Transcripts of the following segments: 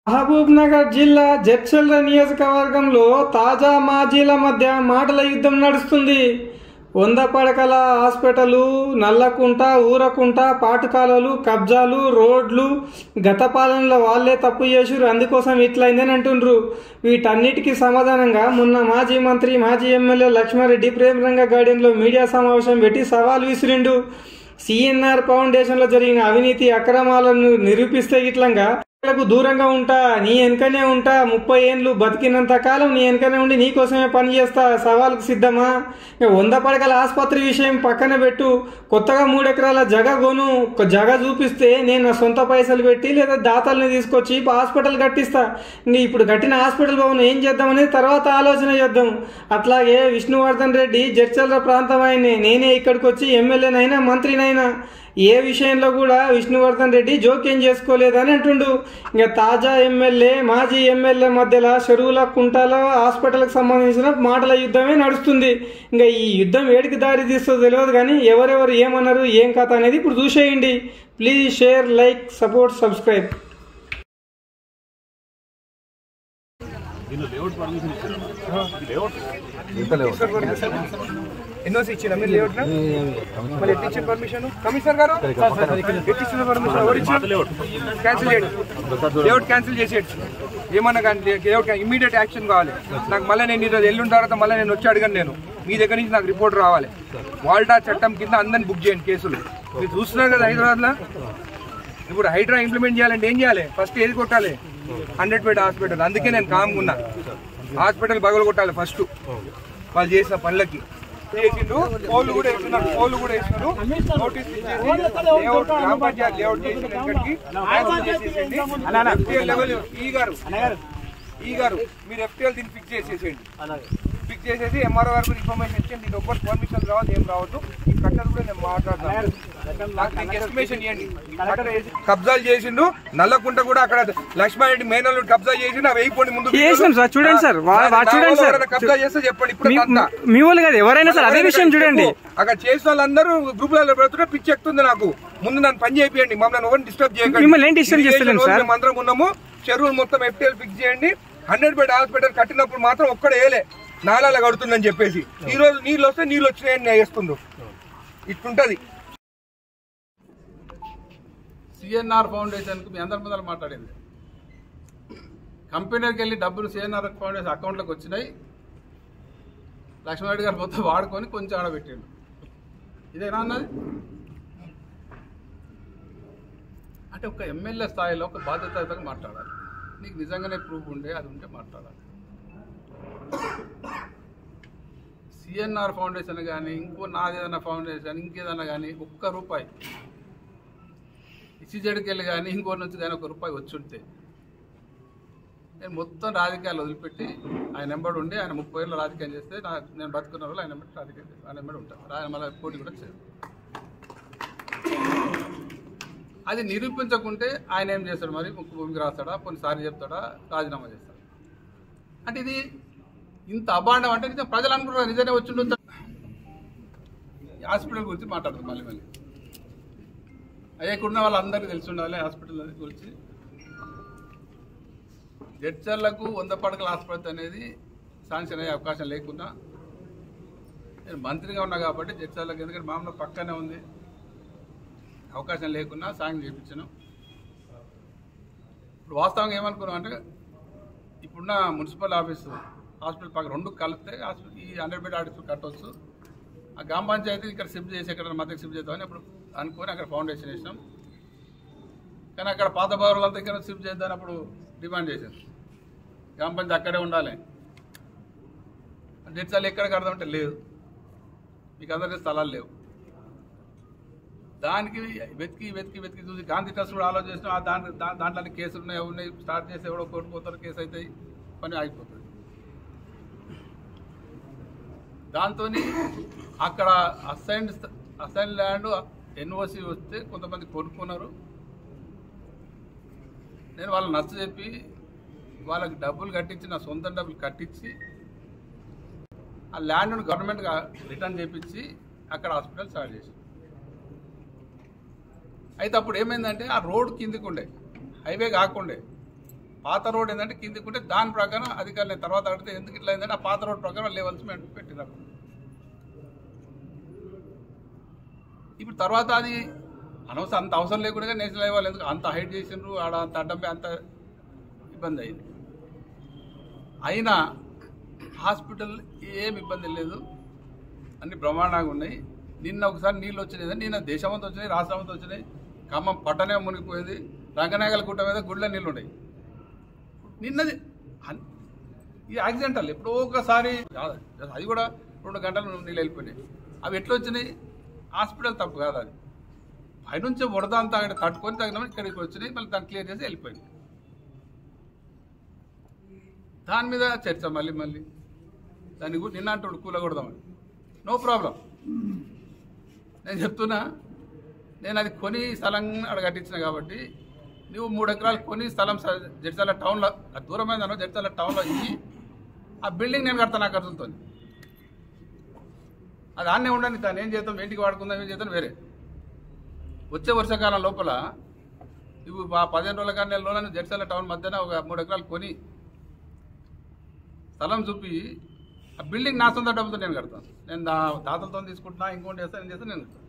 మహబూబ్ నగర్ జిల్లా జడ్చల్ల నియోజకవర్గంలో తాజా మాజీల మధ్య మాటల యుద్ధం నడుస్తుంది వంద పడకల హాస్పిటలు నల్లకుంట ఊరకుంట పాటుకాలలు కబ్జాలు రోడ్లు గత పాలనలో వాళ్ళే తప్పు చేసిరు అందుకోసం ఇట్లయిందని అంటుండ్రు వీటన్నిటికీ సమాధానంగా మొన్న మాజీ మంత్రి మాజీ ఎమ్మెల్యే లక్ష్మారెడ్డి ప్రేమరంగ గార్డెన్లో మీడియా సమావేశం పెట్టి సవాల్ విసిరిండు సిఎన్ఆర్ ఫౌండేషన్లో జరిగిన అవినీతి అక్రమాలను నిరూపిస్తే ఇట్లంగా లకు దూరంగా ఉంటా నీ వెనకనే ఉంటా ముప్పై ఏండ్లు బతికినంత కాలం నీ వెనకనే ఉండి నీ కోసమే పని చేస్తా సవాల్కు సిద్ధమా ఇక వంద పడకల ఆసుపత్రి విషయం పక్కన పెట్టు కొత్తగా మూడెకరాల జగ కొను ఒక జగ చూపిస్తే నేను నా సొంత పైసలు పెట్టి లేదా దాతల్ని తీసుకొచ్చి హాస్పిటల్ కట్టిస్తా ఇంక ఇప్పుడు కట్టిన హాస్పిటల్ భవన్ ఏం చేద్దామనేది తర్వాత ఆలోచన చేద్దాం అట్లాగే విష్ణువర్ధన్ రెడ్డి జడ్చల్ల ప్రాంతం ఆయనే నేనే ఇక్కడికి వచ్చి ఎమ్మెల్యేనైనా మంత్రినైనా ఏ విషయంలో కూడా విష్ణువర్ధన్ రెడ్డి జోక్యం చేసుకోలేదని అంటుండు ఇంకా తాజా ఎమ్మెల్యే మాజీ ఎమ్మెల్యే మధ్యలో చెరువుల కుంటాల హాస్పిటల్కి సంబంధించిన మాటల యుద్ధమే నడుస్తుంది ఇంకా ఈ యుద్ధం వేడికి దారి తీస్తుందో తెలియదు కానీ ఎవరెవరు ఏమన్నారు ఏం కథ అనేది ఇప్పుడు చూసేయండి please share like support subscribe దీనిలో లేఅవుట్ పర్మిషన్ ఇచ్చారు ఇది లేఅవుట్ ఎన్నోసి ఇచ్చిన మీరు లేఅవుట్ మరి ఎట్టి ఇచ్చిన పర్మిషన్ కమిషనర్ గారు ఎట్టి ఇచ్చిన పర్మిషన్ ఎవరు ఇచ్చారు లేఅవుట్ క్యాన్సిల్ చేయండి లేఅవుట్ క్యాన్సిల్ చేసేయచ్చు ఏమన్నా కానీ లేఅవుట్ ఇమీడియట్ యాక్షన్ కావాలి నాకు మళ్ళీ నేను ఈరోజు ఎల్లుండి తర్వాత మళ్ళీ నేను వచ్చి అడగను నేను మీ దగ్గర నుంచి నాకు రిపోర్ట్ రావాలి వాల్టా చట్టం కింద అందరిని బుక్ చేయండి కేసులు మీరు చూస్తున్నారు కదా హైదరాబాద్లో ఇప్పుడు హైడ్రా ఇంప్లిమెంట్ చేయాలంటే ఏం చేయాలి ఫస్ట్ ఏది కొట్టాలి హండ్రెడ్ బెడ్ హాస్పిటల్ అందుకే నేను కామ్గా ఉన్నా హాస్పిటల్ బగలు కొట్టాలి ఫస్ట్ వాళ్ళు చేసిన పనులకి చేసిండు పోలు కూడా వేస్తున్నారు పోలు కూడా వేస్తున్నారు నోటీస్ ఇచ్చేసి లేఅవుట్ గ్రామ పంచాయతీ లేఅవుట్ చేసిన ఇక్కడికి క్యాన్సిల్ చేసేసేయండి FTL లెవెల్ ఈ గారు ఈ గారు మీరు ఎఫ్టీఎల్ దీన్ని ఫిక్స్ చేసేసేయండి ఫిక్స్ చేసేసి ఎంఆర్ఓ గారికి ఇన్ఫర్మేషన్ ఇచ్చి దీని ఒక్కటి పర్మిషన్ రావద్దు ఏం రావద్దు ఈ కట్టలు కూడా నేను మాట్లాడతాను నాకు దీనికి ఎస్టిమేషన్ ఇవ్వండి ఈ కట్టలు వేసి కబ్జాలు చేసిండు నల్లకుంట కూడా అక్కడ లక్ష్మారెడ్డి మేనల్ కబ్జా చేసిండు అవి వేయిపోండి ముందు చేసినాం సార్, చూడండి సార్. వా- వా- చూడండి సార్. కబ్జా చేస్తే చెప్పండి ఇప్పుడు మీ- అంతా. మీ వాళ్ళు కాదు ఎవరైనా సరే అదే విషయం చూడండి అక్కడ చేసిన వాళ్ళందరూ గ్రూపులలో పెడుతుంటే పిచ్చి ఎక్కుతుంది నాకు ముందు నన్ను పని చేయండి మమ్మల్ని ఎవరిని డిస్టర్బ్ చేయకండి మిమ్మల్ని ఏం disturb ఇది చేసిన చేస్తలేం రోజు సార్? మేము అందరం ఉన్నాము చెరువులు మొత్తం ఎఫ్టీఎల్ ఫిక్స్ చేయండి హండ్రెడ్ బెడ్ హాస్పిటల్ కట్టినప్పుడు మాత్రం ఒక్కడ వేయలే నాలాల కడుతుందని చెప్పేసి ఈ రోజు నీళ్ళు వస్తే నీళ్ళు వచ్చినాయని వేస్తుండ్రు ఇట్లుంటది సిఎన్ఆర్ ఫౌండేషన్కు మీ అందరి ముందర మాట్లాడింది కంపెనీకి వెళ్ళి డబ్బులు సిఎన్ఆర్ ఫౌండేషన్ అకౌంట్లోకి వచ్చినాయి లక్ష్మణరెడ్డి గారు మొత్తం వాడుకొని కొంచెం ఆడబెట్టిండు ఇదేనా అన్నది అంటే ఒక ఎమ్మెల్యే స్థాయిలో ఒక బాధ్యతగా మాట్లాడాలి నీకు నిజంగానే ప్రూఫ్ ఉండే అది ఉంటే మాట్లాడాలి సిఎన్ఆర్ ఫౌండేషన్ కానీ ఇంకో నాదేదైనా ఫౌండేషన్ ఇంకేదైనా కానీ ఒక్క రూపాయి ఇచ్చిజడికి వెళ్ళి కానీ ఇంకోటి నుంచి కానీ ఒక రూపాయి వచ్చి ఉంటే నేను మొత్తం రాజకీయాలు వదిలిపెట్టి ఆయన నెంబర్ ఉండి ఆయన ముప్పై ఏళ్ళు రాజకీయం చేస్తే నా నేను బతుకున్న రోజులు ఆయన నెంబర్ రాజకీయం చేస్తాను ఆయన నెంబర్ ఉంటాను ఆయన మళ్ళీ పోటీ కూడా చేయదు అది నిరూపించకుంటే ఆయన ఏం చేస్తాడు మరి ముక్కు భూమికి రాస్తాడా కొన్నిసార్లు చెప్తాడా రాజీనామా చేస్తాడా అంటే ఇది ఇంత అభాండం అంటే నిజం ప్రజలు అనుకుంటారు నిజంగా వచ్చి ఉండొచ్చు హాస్పిటల్ గురించి మాట్లాడుతుంది మళ్ళీ మళ్ళీ అయ్యకున్న వాళ్ళందరికీ తెలిసి ఉండాలి హాస్పిటల్ గురించి జడ్చర్లకు వంద పడకల హాస్పిటల్ అనేది శాంక్షన్ అయ్యే అవకాశం లేకున్నా నేను మంత్రిగా ఉన్నా కాబట్టి జడ్చర్లకు ఎందుకంటే మామూలు పక్కనే ఉంది అవకాశం లేకున్నా శాంక్షన్ చేయించాను ఇప్పుడు వాస్తవంగా ఏమనుకున్నాం అంటే ఇప్పుడున్న మున్సిపల్ ఆఫీసు హాస్పిటల్ పక్కన రెండు కలిపితే హాస్పిటల్ ఈ హండ్రెడ్ బెడ్ హాస్పిటల్ కట్టవచ్చు ఆ గ్రామ పంచాయతీ ఇక్కడ షిఫ్ట్ చేసి ఎక్కడ మధ్యకి షిఫ్ట్ చేద్దామని అప్పుడు అనుకొని అక్కడ ఫౌండేషన్ వేసినాం కానీ అక్కడ పాత భవనాలంతా ఇక్కడ షిఫ్ట్ చేద్దామని అప్పుడు డిమాండ్ చేశారు గ్రామ పంచాయతీ అక్కడే ఉండాలి జడ్చాలు ఎక్కడ కడదామంటే లేదు మీకు అందరికీ స్థలాలు లేవు దానికి వెతికి వెతికి వెతికి చూసి గాంధీ ట్రస్ట్ కూడా ఆలోచిస్తాం ఆ దాంట్లో దా- దాంట్లో అన్ని కేసులు ఉన్నాయి అవి ఉన్నాయి స్టార్ట్ చేసి ఎవడో కోర్టుపోతారు కేసు అవుతాయి పని ఆగిపోతుంది దాంతో అక్కడ అసైన్ అసైన్ ల్యాండ్ ఎన్ఓసి వస్తే కొంతమంది కొనుక్కున్నారు నేను వాళ్ళని నచ్చ చెప్పి వాళ్ళకి డబ్బులు కట్టించి నా సొంత డబ్బులు కట్టించి ఆ ల్యాండ్ను గవర్నమెంట్గా రిటర్న్ చేపించి అక్కడ హాస్పిటల్ స్టార్ట్ చేసి అయితే అప్పుడు ఏమైందంటే ఆ రోడ్ కిందికి ఉండే హైవే కాకుండే పాత రోడ్ ఏంటంటే కిందికి ఉంటే దాని ప్రకారం అధికారులు తర్వాత అడిగితే ఎందుకు ఇట్లా అయిందంటే ఆ పాత రోడ్ ప్రకారం లెవెల్స్ మేము పెట్టినారు ఇప్పుడు తర్వాత అది అనవసరం అంత అవసరం లేకుండా నేషనల్ లెవెల్ ఎందుకు అంత హైట్ చేసిండ్రు ఆడ అంత అడ్డంపై అంత ఇబ్బంది అయింది అయినా హాస్పిటల్ ఏం ఇబ్బంది లేదు అన్ని బ్రహ్మాండంగా ఉన్నాయి నిన్న ఒకసారి నీళ్ళు వచ్చినాయి నిన్న దేశమంతా వచ్చినాయి రాష్ట్రమంతా వచ్చినాయి ఖమ్మం పట్టణమే మునిగిపోయింది రంగనాయకల గుట్ట మీద గుళ్ళ నీళ్ళు ఉన్నాయి నిన్నది అన్- ఇది యాక్సిడెంటల్ ఎప్పుడో ఒకసారి కాదు. అది కూడా రెండు గంటలు నీళ్ళు వెళ్ళిపోయినాయి అవి ఎట్లా వచ్చినాయి హాస్పిటల్ తప్పు కాదు అది పైనుంచి వరద అంతా అక్కడ తట్టుకొని తగిన ఇక్కడికి వచ్చినాయి మళ్ళీ దాన్ని క్లియర్ చేసి వెళ్ళిపోయింది దాని మీద చర్చ మళ్ళీ మళ్ళీ దాని గురించి నిన్న అంటాడు కూలగొడదామని నో ప్రాబ్లం నేను చెప్తున్నా నేను అది కొని స్థలం అక్కడ కట్టించిన కాబట్టి నువ్వు మూడు ఎకరాలు కొని స్థలం స- జడ్చాల టౌన్లో అది దూరమైందనో జడ్చాల టౌన్లో ఇచ్చి ఆ బిల్డింగ్ నేను కడతాను నా ఖర్చులతో అది ఆన్నే ఉండని దాన్ని ఏం చేద్దాం ఇంటికి వాడుకుందాం ఏం చేద్దాం వేరే వచ్చే వర్షాకాలం లోపల ఇవి ఆ పదిహేను రోజుల కానీ నెల రోజులను జడ్చాల టౌన్ మధ్యన ఒక మూడు ఎకరాలు కొని స్థలం చూపి ఆ బిల్డింగ్ నా సొంత డబ్బుతో నేను కడతాను నేను నా దాతలతో తీసుకుంటున్నా ఇంకోటి చేస్తాను నేను చేస్తాను నేను కడతాను.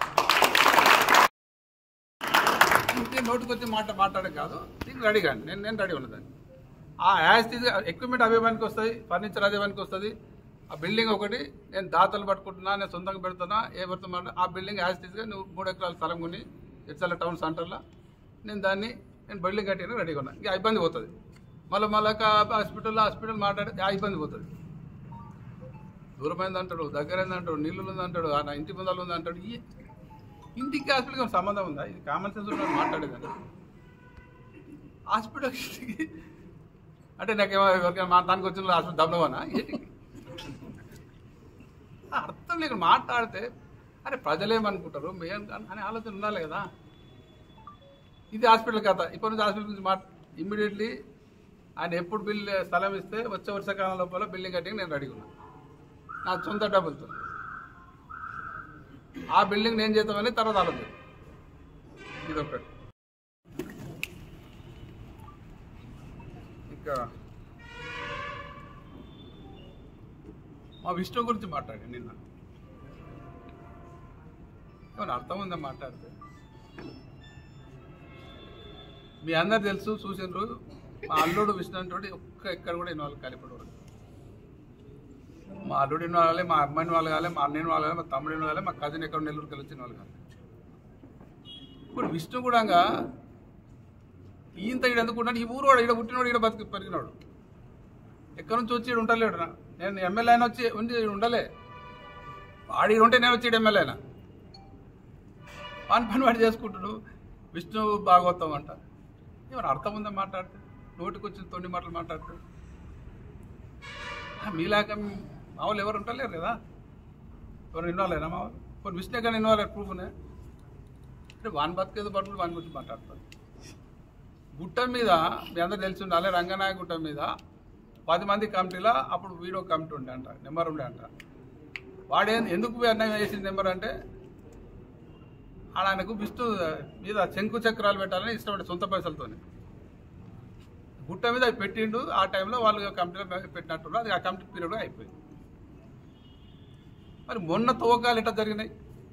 ఇంకే నోటికి వచ్చి మాట మాట్లాడే కాదు నీకు రెడీ కానీ నేను నేను రెడీ ఉన్నదాన్ని ఆ యాజ్ తీసి ఎక్విప్మెంట్ అవే పనికి వస్తుంది ఫర్నిచర్ అదే పనికి వస్తుంది ఆ బిల్డింగ్ ఒకటి నేను దాతలు పట్టుకుంటున్నా నేను సొంతంగా పెడుతున్నా ఏ పెడుతున్నా ఆ బిల్డింగ్ యాజ్ తీసిగా నువ్వు మూడు ఎకరాల స్థలం కొని ఇట్సల టౌన్ సెంటర్లో నేను దాన్ని నేను బిల్డింగ్ కట్టిన రెడీగా ఉన్నా ఇంకా ఇబ్బంది పోతుంది మళ్ళీ మళ్ళీ హాస్పిటల్లో హాస్పిటల్ మాట్లాడితే ఆ ఇబ్బంది పోతుంది దూరమైంది అంటాడు దగ్గరైంది అంటాడు నీళ్ళు ఉంది అంటాడు ఆ నా ఇంటి ముందర ఉంది అంటాడు ఈ ఇంటికి హాస్పిటల్కి సంబంధం ఉందా ఇది కామన్ సెన్స్ ఉన్న మాట్లాడేదండి హాస్పిటల్కి అంటే నాకేమో ఎవరికైనా మా దానికి వచ్చిన హాస్పిటల్ దబ్బవనా అర్థం లేక మాట్లాడితే అరే ప్రజలేమనుకుంటారు మేం అనే ఆలోచన ఉండాలి కదా ఇది హాస్పిటల్ కథ ఇప్పటి నుంచి హాస్పిటల్ గురించి మాట ఇమ్మీడియట్లీ ఆయన ఎప్పుడు బిల్ స్థలం ఇస్తే వచ్చే వర్షాకాలం లోపల బిల్డింగ్ కట్టి నేను రెడీగా ఉన్నా నా సొంత డబ్బులతో ఆ బిల్డింగ్ నేను చేద్దామని తర్వాత ఆలోచన ఇది ఒకటి ఇంకా మా విష్ణు గురించి మాట్లాడి నిన్న ఏమైనా అర్థం ఉందా మాట్లాడితే మీ అందరు తెలుసు చూసిండ్రు మా అల్లుడు విష్ణు అంటే ఒక్క ఎక్కడ కూడా ఇన్వాల్వ్ కలిపడు మా అల్లుడు ఇన్వాల్వ్ కాలే మా అమ్మాయిని వాళ్ళు కాలే మా అన్నయ్యని వాళ్ళు కాలే మా తమ్ముడిని కాలే మా కజిన్ ఎక్కడ నెల్లూరుకి వచ్చిన వాళ్ళు కాలే ఇప్పుడు విష్ణు కూడా ఈయంత ఇక్కడ ఎందుకు ఉన్నాడు ఈ ఊరు వాడు ఇక్కడ పుట్టినోడు ఇక్కడ బతికి పెరిగినాడు ఎక్కడి నుంచి వచ్చి ఈడ ఉండలేడు నా. నేను ఎమ్మెల్యే అయినా వచ్చి ఉండి ఈడ ఉండలే వాడు ఈడ ఉంటే నేను వచ్చి ఈడ ఎమ్మెల్యే అయినా పని పని వాడు చేసుకుంటుడు విష్ణు భాగవతం అంట ఏమైనా అర్థం ఉందా మాట్లాడితే నోటికి వచ్చిన తొండి మాటలు మాట్లాడితే ఆ, మీలాగా మా వాళ్ళు ఎవరు ఉంటలేరు కదా ఎవరు ఇన్వాల్వ్ అయినా మా వాళ్ళు కొన్ని విష్ణు కానీ ఇన్వాల్వ్ అయ్యారు ప్రూఫ్నే అంటే వాన్ బతికేదో పట్టుకుని వాని గురించి మాట్లాడతారు గుట్ట మీద మీ అందరు తెలిసి ఉండాలి రంగనాయ గుట్ట మీద పది మంది కమిటీలో అప్పుడు వీడియో కమిటీ ఉండే అంట నెంబర్ ఉండే అంట వాడే ఎందుకు అన్యాయం చేసిన నెంబర్ అంటే ఆడ ఆయనకు విష్ణు మీద శంకు చక్రాలు పెట్టాలని ఇష్టపడే సొంత పైసలతోనే గుట్ట మీద అవి పెట్టిండు ఆ టైంలో వాళ్ళు కమిటీలో పెట్టినట్టు అది ఆ కమిటీ పీరియడ్ అయిపోయింది మరి మొన్న తవ్వకాలు ఎట్లా జరిగినాయి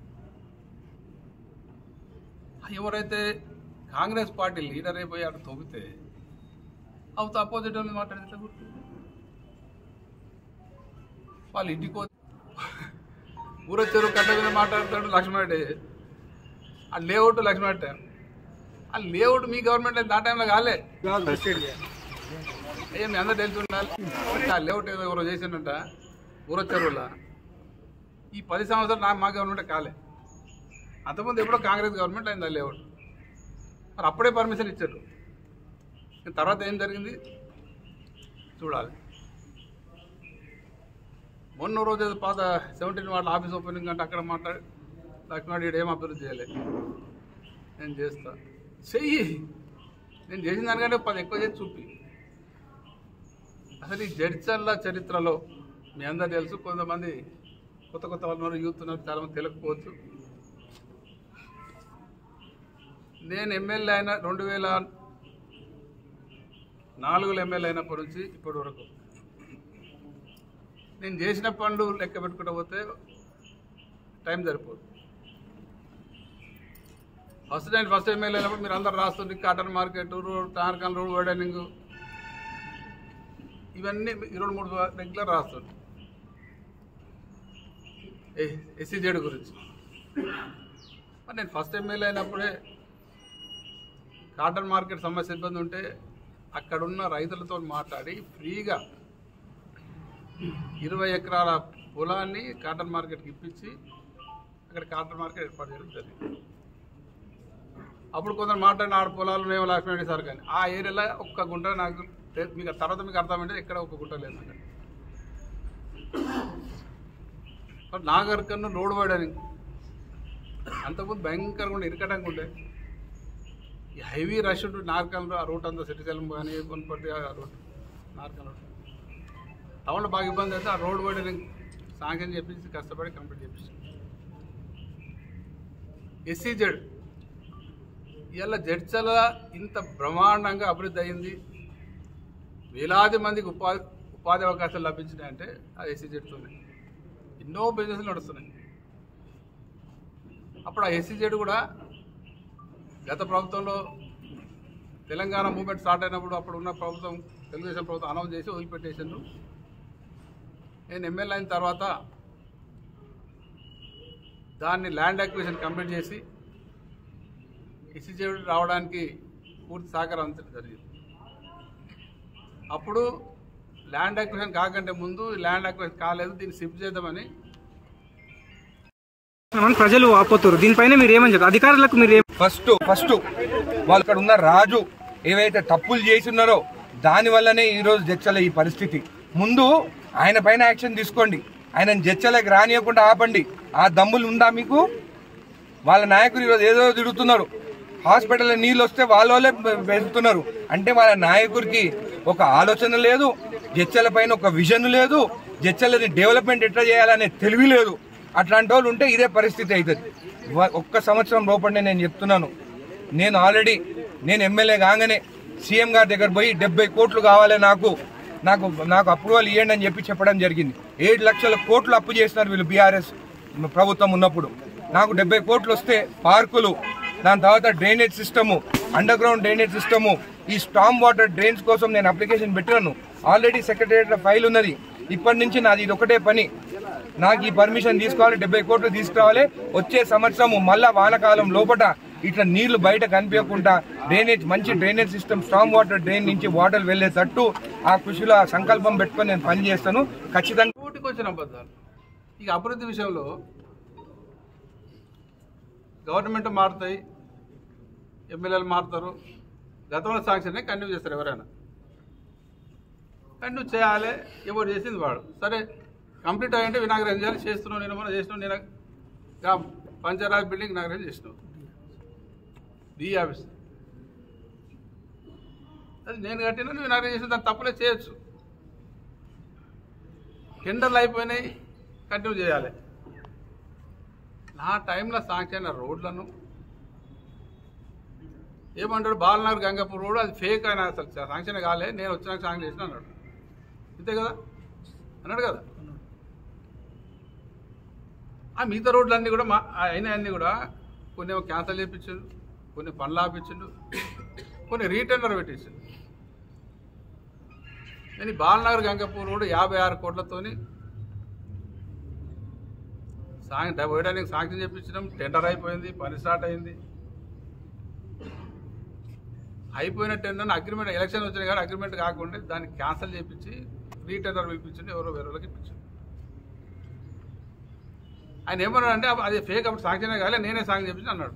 ఎవరైతే కాంగ్రెస్ పార్టీ లీడర్ అయిపోయి అక్కడ తవ్వితే అవుతా అపోజిట్ వాళ్ళు మాట్లాడితే గుర్తు వాళ్ళు ఇంటికి పోతే ఊర చెరువు కట్ట మీద మాట్లాడతాడు లక్ష్మణరెడ్డి ఆ లేఅవుట్ లక్ష్మణరెడ్డి ఆ లేఅవుట్ మీ గవర్నమెంట్ ఆ టైంలో కాలే అయ్యా మీ అందరూ తెలిసి ఉండాలి ఆ లేఅవుట్ ఏదో ఎవరో చేసిండంట ఊర చెరువులో ఈ పది సంవత్సరాలు నా మా గవర్నమెంట్ కాలే అంతకుముందు ఎప్పుడో కాంగ్రెస్ గవర్నమెంట్ అయింది ఆ లేఅవుట్ మరి అప్పుడే పర్మిషన్ ఇచ్చారు ఇంకా తర్వాత ఏం జరిగింది చూడాలి మొన్న రోజు ఏదో పాత సెవెంటీన్ వాళ్ళ ఆఫీస్ ఓపెనింగ్ అంటే అక్కడ మాట్లాడి లక్ష్మణ్ ఏం అభివృద్ధి చేయలే నేను చేస్తా చెయ్యి నేను చేసిన దానికంటే పది ఎక్కువ చేసి చూపి అసలు ఈ జడ్చర్ల చరిత్రలో మీ అందరు తెలుసు కొంతమంది కొత్త కొత్త వాళ్ళు ఉన్నారు, యూత్ ఉన్నారు చాలా మంది తెలియకపోవచ్చు నేను ఎమ్మెల్యే అయిన రెండు వేల నాలుగులు ఎమ్మెల్యే అయినప్పటి నుంచి ఇప్పటి వరకు నేను చేసిన పనులు లెక్క పెట్టుకుంటూ పోతే టైం సరిపోదు ఫస్ట్ నేను ఫస్ట్ ఎమ్మెల్యే అయినప్పుడు మీరు అందరు రాస్తుంది కాటన్ మార్కెట్ రోడ్ టార్కన్ రోడ్ వైడనింగ్ ఇవన్నీ ఈ రెండు మూడు రెగ్యులర్ రాస్తుంది ఎస్సీజెడ్ గురించి మరి నేను ఫస్ట్ ఎమ్మెల్యే అయినప్పుడే కాటన్ మార్కెట్ సమస్య ఇబ్బంది ఉంటే అక్కడున్న రైతులతో మాట్లాడి ఫ్రీగా ఇరవై ఎకరాల పొలాన్ని కాటన్ మార్కెట్కి ఇప్పించి అక్కడ కాటన్ మార్కెట్ ఏర్పాటు చేయడం జరిగింది అప్పుడు కొందరు మాట్లాడిన ఆడ పొలాలు మేము లక్ష్మీ సార్ కానీ ఆ ఏరియాలో ఒక్క గుంట నాకు తె- మీకు తర్వాత మీకు అర్థమైంది ఎక్కడ ఒక్క గుంట లేదు అక్కడ మరి నాగర్ కన్ను రోడ్ వేయడానికి అంతకుముందు భయంకరంగా ఉండే ఇరకటంగా ఉండే ఈ హైవీ రష్ ఉంటుంది నార్కల్ ఆ రూట్ అంతా సిటిజన్ కానీ కొనుపట్టి ఆ రూట్ నార్కల్ రూట్ టౌన్లో బాగా ఇబ్బంది అయితే ఆ రోడ్ వేయడానికి సాంక్షన్ చేపించి కష్టపడి కంప్లీట్ చేపించి ఎస్సీజెడ్ ఇవాళ జడ్చల ఇంత బ్రహ్మాండంగా అభివృద్ధి అయింది వేలాది మందికి ఉపాధి ఉపాధి అవకాశాలు లభించినాయంటే అది ఎస్సీజెడ్తోనే ఎన్నో బిజినెస్లు నడుస్తున్నాయి అప్పుడు ఆ ఎస్సీజెడ్ కూడా గత ప్రభుత్వంలో తెలంగాణ మూవ్మెంట్ స్టార్ట్ అయినప్పుడు అప్పుడు ఉన్న ప్రభుత్వం తెలుగుదేశం ప్రభుత్వం అనౌన్స్ చేసి వదిలిపెట్టేసిండ్రు నేను ఎమ్మెల్యే అయిన తర్వాత దాన్ని ల్యాండ్ అక్విజిషన్ కంప్లీట్ చేసి ఎస్సీజెడ్ రావడానికి పూర్తి సహకారం అందించడం జరిగింది అప్పుడు ల్యాండ్ అక్విజిషన్ కాకంటే ముందు ల్యాండ్ అక్విజిషన్ కాలేదు దీన్ని షిఫ్ట్ చేద్దామని అని ప్రజలు ఆపోతారు దీనిపైన మీరు ఏమని చెప్తారు అధికారులకు మీరు ఏం ఫస్ట్ ఫస్ట్ వాళ్ళు ఇక్కడ ఉన్న రాజు ఏవైతే తప్పులు చేస్తున్నారో దాని వల్లనే ఈ రోజు జడ్చల ఈ పరిస్థితి ముందు ఆయన పైన యాక్షన్ తీసుకోండి ఆయన జడ్చలకు రానియకుండా ఆపండి ఆ దమ్ములు ఉందా మీకు వాళ్ళ నాయకులు ఈరోజు ఏదో తిడుతున్నారు హాస్పిటల్లో నీళ్ళు వస్తే వాళ్ళ వాళ్ళే వెళ్తున్నారు అంటే వాళ్ళ నాయకుడికి ఒక ఆలోచన లేదు జడ్చల పైన ఒక విజన్ లేదు జడ్చలని డెవలప్మెంట్ ఎట్లా చేయాలనే తెలివి లేదు అట్లాంటి వాళ్ళు ఉంటే ఇదే పరిస్థితి అవుతుంది వ- ఒక్క సంవత్సరం లోపలనే నేను చెప్తున్నాను నేను ఆల్రెడీ నేను ఎమ్మెల్యే కాగానే సీఎం గారి దగ్గర పోయి డెబ్బై కోట్లు కావాలి నాకు నాకు నాకు అప్రూవల్ ఇవ్వండి అని చెప్పి చెప్పడం జరిగింది ఏడు లక్షల కోట్లు అప్పు చేసినారు వీళ్ళు బీఆర్ఎస్ ప్రభుత్వం ఉన్నప్పుడు నాకు డెబ్బై కోట్లు వస్తే పార్కులు దాని తర్వాత drainage system underground drainage system ఈ స్టామ్ వాటర్ డ్రైన్స్ కోసం నేను అప్లికేషన్ పెట్టాను ఆల్రెడీ సెక్రటరియట్ ఫైల్ ఉన్నది ఇప్పటి నుంచి నాది ఇది ఒకటే పని నాకు ఈ పర్మిషన్ తీసుకోవాలి డెబ్బై కోట్లు తీసుకురావాలి వచ్చే సంవత్సరము మళ్ళా వానకాలం లోపట ఇట్లా నీళ్లు బయట కనిపించకుండా డ్రైనేజ్ మంచి drainage system strong water drain నుంచి వాటర్ వెళ్లేటట్టు ఆ కృషిలో ఆ సంకల్పం పెట్టుకొని నేను పని చేస్తాను ఖచ్చితంగా కోటికి వచ్చిన అబద్ధాలు ఇక అభివృద్ధి విషయంలో గవర్నమెంట్ మారుతాయి ఎమ్మెల్యేలు మారుతారు గతంలో సాంక్షనే కంటిన్యూ చేస్తారు ఎవరైనా కంటిన్యూ చేయాలి ఎవరు చేసింది వాడు సరే కంప్లీట్ అయ్యంటే వినాగరం చేయాలి చేస్తున్నావు నేను మనం చేసినావు నేను గా పంచాయరాజ్ బిల్డింగ్ వినాగరం చేసినావు డి ఆఫీస్ అది నేను కట్టినా నువ్వు వినాగరం చేసిన దాన్ని తప్పులే చేయొచ్చు టెండర్లు అయిపోయినాయి కంటిన్యూ చేయాలి నా టైంలో సాంక్షన్ అయిన రోడ్లను ఏమంటాడు బాలనగర్ గంగాపూర్ రోడ్ అది ఫేక్ అయినా అసలు శాంక్షన్ కాలే నేను వచ్చినాక శాంక్షన్ చేసిన అన్నాడు అంతే కదా అన్నాడు కదా ఆ మిగతా రోడ్లన్నీ కూడా మా అయిన అన్నీ కూడా కొన్ని ఏమో క్యాన్సిల్ చేయించిండు కొన్ని పనులు ఆపించిండు కొన్ని రీటెండర్ పెట్టించిండు నేను ఈ బాలనగర్ గంగపూర్ రోడ్ యాభై ఆరు కోట్లతోని సాంగ్ వేయడానికి సాంక్షన్ చెప్పించడం టెండర్ అయిపోయింది పని స్టార్ట్ అయింది అయిపోయిన టెండర్ అగ్రిమెంట్ ఎలక్షన్ వచ్చినాయి కానీ అగ్రిమెంట్ కాకుండా దాన్ని క్యాన్సిల్ చేయించి రీటెండర్ పిలిపించండి ఎవరో వేరే వాళ్ళకి ఇప్పించండి ఆయన ఏమన్నాడు అంటే అది ఫేక్ అప్పుడు సాంక్షన్ కాలే నేనే సాంక్షన్ చెప్పించి అన్నాడు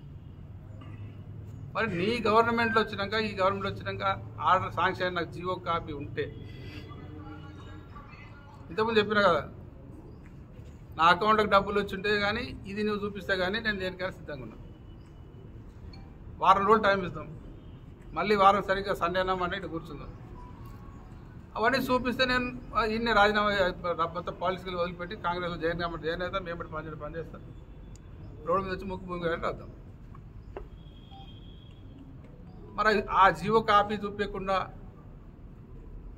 మరి నీ గవర్నమెంట్లో వచ్చినాక ఈ గవర్నమెంట్ వచ్చినాక ఆర్డర్ సాంక్షన్ నాకు జియో కాపీ ఉంటే ఇంతకుముందు చెప్పిన కదా నా అకౌంట్కి డబ్బులు వచ్చి ఉంటే కానీ ఇది నువ్వు చూపిస్తే కానీ నేను దేనికైనా సిద్ధంగా ఉన్నా వారం రోజులు టైం ఇస్తాం మళ్ళీ వారం సరిగ్గా సండే అంటే ఇటు కూర్చుందాం అవన్నీ చూపిస్తే నేను ఆ, ఇన్ని రాజీనామా చే- మొత్తం పాలసీలు వదిలిపెట్టి కాంగ్రెస్లో జైన్ కాబట్టి జైన్ అవుతాం మేము పని చేయడం పని చేస్తాం రోడ్డు మీద వచ్చి ముక్కు ముగ్గు అంటే వద్దాం మరి ఆ జీవో కాపీ చూపించకుండా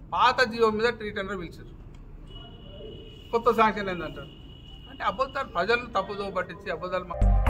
పాత జీవో మీద త్రీ టెండర్ పిలిచారు కొత్త శాంక్షన్ ఏందంటారు అంటే అబద్ధాలు ప్రజలను తప్పుదో పట్టించి అబద్ధాలు మా-